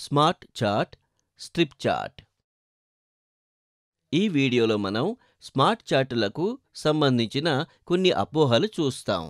smart chart strip chart ఈ వీడియోలో మనం స్మార్ట్ చార్టులకు సంబంధించిన కొన్ని అపోహలు చూస్తాం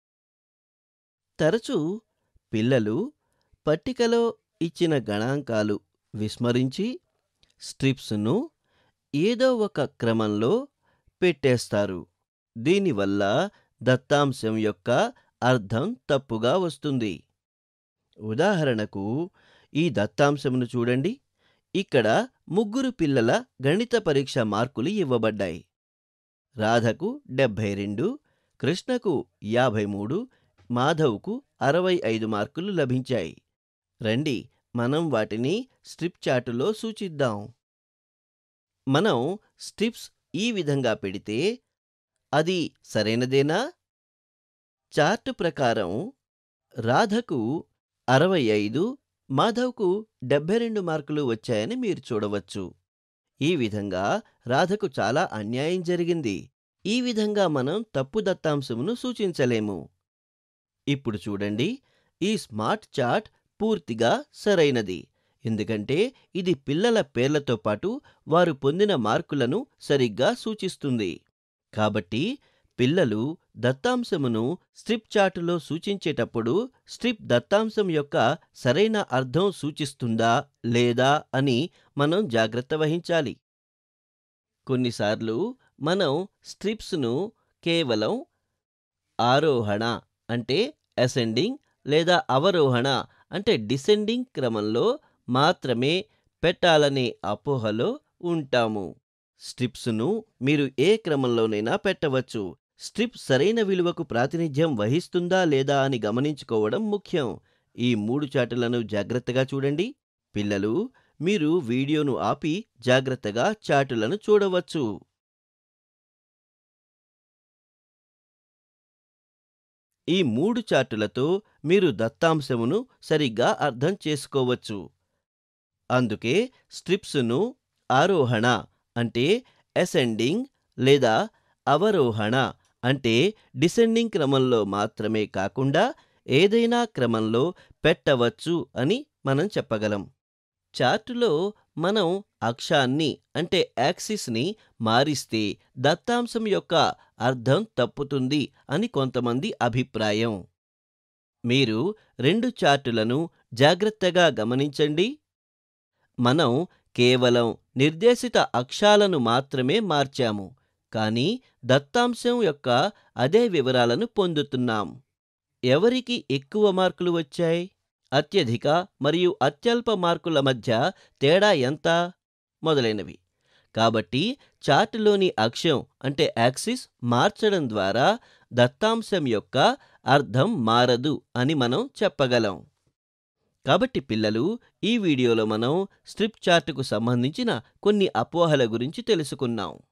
తరచూ పిల్లలు పట్టికలో ఇచ్చిన గణాంకాలు విస్మరించి స్ట్రిప్స్ను ఏదో ఒక క్రమంలో పెట్టేస్తారు దీనివల్ల దత్తాంశం యొక్క అర్థం తప్పుగా వస్తుంది ఉదాహరణకు ఈ దత్తాంశమును చూడండి ఇక్కడ ముగ్గురు పిల్లల గణిత పరీక్ష మార్కులు ఇవ్వబడ్డాయి రాధకు డెబ్భై రెండు కృష్ణకు యాభై మూడు మాధవ్కు అరవై ఐదు మార్కులు లభించాయి రండి మనం వాటిని స్ట్రిప్ చార్టులో సూచిద్దాం మనం స్ట్రిప్స్ ఈ విధంగా పెడితే అది సరైనదేనా చార్టు ప్రకారం రాధకు అరవై ఐదు మాధవ్కు డెబ్బై రెండు మార్కులు వచ్చాయని మీరు చూడవచ్చు ఈ విధంగా రాధకు చాలా అన్యాయం జరిగింది ఈ విధంగా మనం తప్పు దత్తాంశమును సూచించలేము ఇప్పుడు చూడండి ఈ స్మార్ట్ చార్ట్ పూర్తిగా సరైనది ఎందుకంటే ఇది పిల్లల పేర్లతో పాటు వారు పొందిన మార్కులను సరిగ్గా సూచిస్తుంది కాబట్టి పిల్లలు దత్తాంశమును స్ట్రిప్ చార్టులో సూచించేటప్పుడు స్ట్రిప్ దత్తాంశం యొక్క సరైన అర్థం సూచిస్తుందా లేదా అని మనం జాగ్రత్త వహించాలి కొన్నిసార్లు మనం స్ట్రిప్స్ను కేవలం ఆరోహణ అంటే అసెండింగ్ లేదా అవరోహణ అంటే డిసెండింగ్ క్రమంలో మాత్రమే పెట్టాలనే అపోహలో ఉంటాము స్ట్రిప్స్ను మీరు ఏ క్రమంలోనైనా పెట్టవచ్చు స్ట్రిప్ సరైన విలువకు ప్రాతినిధ్యం వహిస్తుందా లేదా అని గమనించుకోవడం ముఖ్యం ఈ మూడు చాటులను జాగ్రత్తగా చూడండి పిల్లలు మీరు వీడియోను ఆపి జాగ్రత్తగా చాటులను చూడవచ్చు ఈ మూడు చార్టులతో మీరు దత్తాంశమును సరిగ్గా అర్థం చేసుకోవచ్చు అందుకే స్ట్రిప్స్ను ఆరోహణ అంటే అసెండింగ్ లేదా అవరోహణ అంటే డిసెండింగ్ క్రమంలో మాత్రమే కాకుండా ఏదైనా క్రమంలో పెట్టవచ్చు అని మనం చెప్పగలం చార్టులో మనం అక్షాన్ని అంటే యాక్సిస్ని మారిస్తే దత్తాంశం యొక్క అర్థం తప్పుతుంది అని కొంతమంది అభిప్రాయం మీరు రెండు చార్టులను జాగ్రత్తగా గమనించండి మనం కేవలం నిర్దేశిత అక్షాలను మాత్రమే మార్చాము కానీ దత్తాంశం యొక్క అదే వివరాలను పొందుతున్నాం ఎవరికి ఎక్కువ మార్కులు వచ్చాయి అత్యధిక మరియు అత్యల్ప మార్కుల మధ్య తేడా ఎంత మొదలైనవి కాబట్టి చార్టులోని అక్షం అంటే యాక్సిస్ మార్చడం ద్వారా దత్తాంశం యొక్క అర్థం మారదు అని మనం చెప్పగలం కాబట్టి పిల్లలు ఈ వీడియోలో మనం స్ట్రిప్ చార్టుకు సంబంధించిన కొన్ని అపోహల గురించి తెలుసుకున్నాం